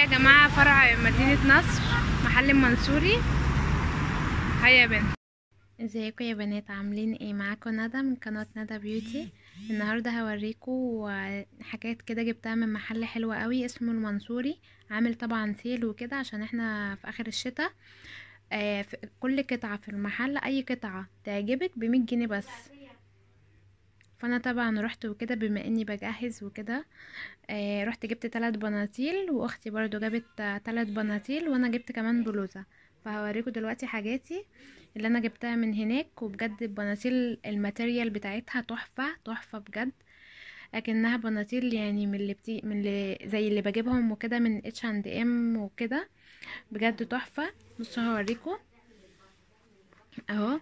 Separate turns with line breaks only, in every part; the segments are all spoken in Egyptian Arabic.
يا جماعة فرع مدينة نصر محل المنصوري هيا يا بنت ازيكم يا بنات عاملين ايه معاكم ندى من قناة ندى بيوتي النهاردة هوريكم حاجات كده جبتها من محل حلو قوي اسمه المنصوري عامل طبعا سيل وكده عشان احنا في اخر الشتاء آه في كل قطعة في المحل اي قطعة تعجبك بمية جنيه بس فانا طبعا رحت وكده بما اني بجهز وكده آه رحت جبت تلات بناطيل واختي برضو جابت تلات بناطيل وانا جبت كمان بلوزة فهوريكم دلوقتي حاجاتي اللي انا جبتها من هناك وبجد البناطيل الماتيريال بتاعتها تحفة تحفة بجد اكنها بناطيل يعني من اللي بتي من اللي زي اللي بجيبهم وكده من اتش اند ام وكده بجد تحفة بصوا هوريكم اهو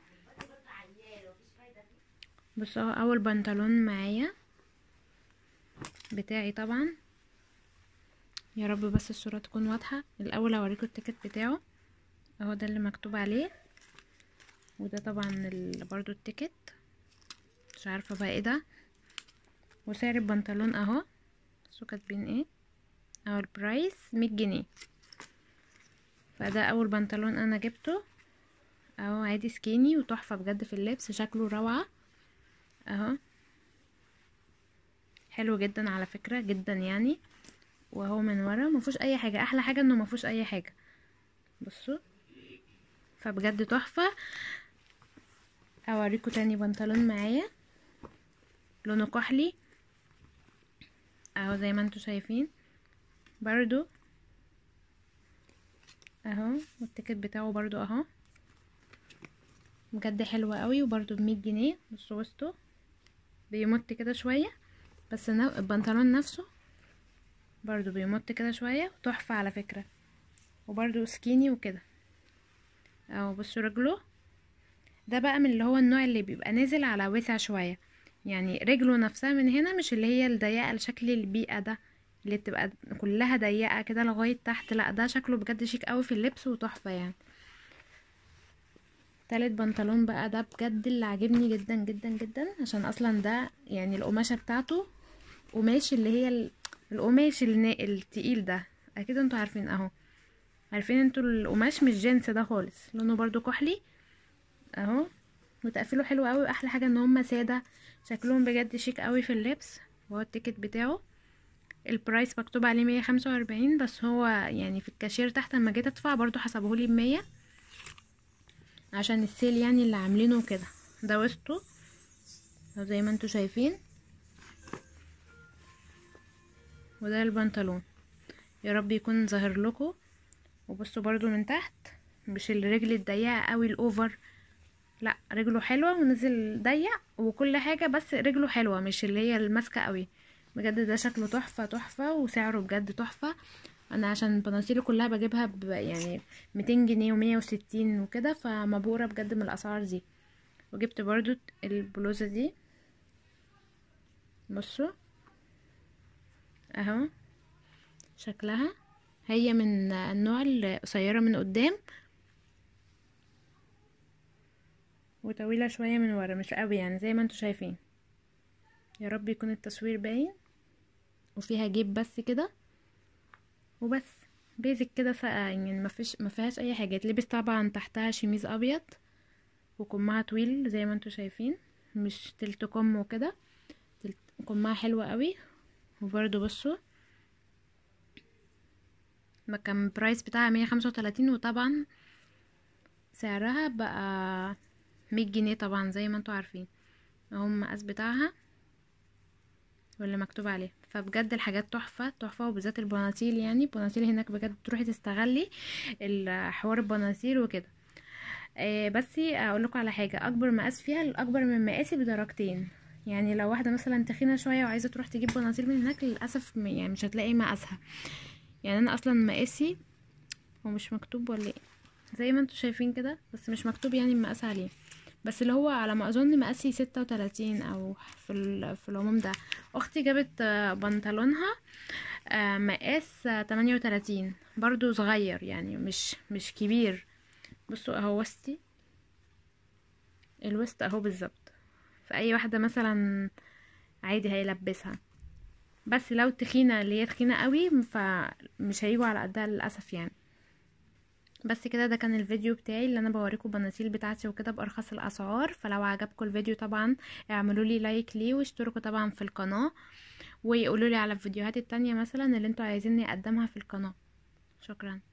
بصوا اهو اول بنطلون معايا بتاعي طبعا يا رب بس الصورة تكون واضحة الاول هوريكم التيكت بتاعه اهو ده اللي مكتوب عليه وده طبعا ال... برضو التيكت مش عارفة بقى ايه ده وسعر البنطلون اهو بصوا كاتبين ايه اهو البرايس مية جنيه فده اول بنطلون انا جبته اهو عادي سكيني وتحفة بجد في اللبس شكله روعة اهو حلو جدا على فكرة جدا يعني وهو من ورا مفيهوش اي حاجة احلى حاجة انه مفيهوش اي حاجة بصوا فبجد تحفة اوريكم تاني بنطلون معايا لونه كحلي اهو زي ما انتوا شايفين برضو اهو والتيكت بتاعه برضو اهو بجد حلوة قوي وبرضو بمية جنيه بصوا وسطه بيمط كده شوية بس البنطلون نفسه برضو بيمط كده شوية تحفة على فكرة وبرضو سكيني وكده اهو بصوا رجله ده بقى من اللي هو النوع اللي بيبقى نازل على وسع شوية يعني رجله نفسها من هنا مش اللي هي الضيقة لشكل البيئة ده اللي بتبقى كلها ضيقة كده لغاية تحت لا ده شكله بجد شيك قوي في اللبس وتحفة يعني تالت بنطلون بقى ده بجد اللي عاجبني جدا جدا جدا عشان اصلا ده يعني القماشة بتاعته قماش اللي هي القماش التقيل ده اكيد انتوا عارفين اهو عارفين انتوا القماش مش جنس ده خالص لونه برضو كحلي اهو وتقفيله حلو قوي واحلى حاجه ان هما ساده شكلهم بجد شيك قوي في اللبس وهو التيكت بتاعه البرايس مكتوب عليه مية خمسة واربعين بس هو يعني في الكاشير تحت لما جيت ادفع برضو حسبهولي بمية عشان السيل يعني اللي عاملينه كده ده وسطه زي ما انتوا شايفين وده البنطلون يا رب يكون ظاهر لكم وبصوا برضو من تحت مش الرجل الضيقه قوي الاوفر لا رجله حلوه ونزل ضيق وكل حاجه بس رجله حلوه مش اللي هي الماسكه قوي بجد ده شكله تحفه تحفه وسعره بجد تحفه انا عشان بناطيلي كلها بجيبها ب يعني 200 جنيه ومية وستين وكده فمبهوره بجد من الاسعار دي وجبت برضو البلوزه دي بصوا اهو شكلها هي من النوع القصيرة من قدام وطويلة شوية من ورا مش قوي يعني زي ما انتوا شايفين يا رب يكون التصوير باين وفيها جيب بس كده وبس بيزك كده يعني ما فيش ما فيهاش اي حاجه تلبس طبعا تحتها شميز ابيض وكمها طويل زي ما انتوا شايفين مش تلت كم وكده كمها حلوة قوي وبرده بصوا ما كان برايس بتاعها مية خمسة وتلاتين وطبعا سعرها بقى مية جنيه طبعا زي ما انتوا عارفين اهو المقاس بتاعها واللي مكتوب عليه فبجد الحاجات تحفة تحفة وبالذات البناطيل يعني البناطيل هناك بجد تروحي تستغلي الحوار البناطيل وكده آه بس اقول لكم على حاجة اكبر مقاس فيها الاكبر من مقاسي بدرجتين يعني لو واحدة مثلا تخينة شوية وعايزة تروح تجيب بناطيل من هناك للأسف يعني مش هتلاقي مقاسها يعني انا اصلا مقاسي هو مش مكتوب ولا ايه زي ما انتوا شايفين كده بس مش مكتوب يعني المقاس عليه بس اللي هو على ما اظن مقاسي ستة وتلاتين او في, في العموم ده اختي جابت بنطلونها مقاس تمانية وتلاتين برضو صغير يعني مش مش كبير بصوا اهو وسطي الوسط اهو بالظبط فاي واحدة مثلا عادي هيلبسها بس لو تخينه اللي هي تخينه قوي فمش هيجوا على قدها للاسف يعني بس كده ده كان الفيديو بتاعي اللي انا بوريكم بناطيل بتاعتي وكده بارخص الاسعار فلو عجبكم الفيديو طبعا اعملوا لي لايك ليه واشتركوا طبعا في القناه ويقولوا لي على الفيديوهات التانية مثلا اللي انتوا عايزيني اقدمها في القناه شكرا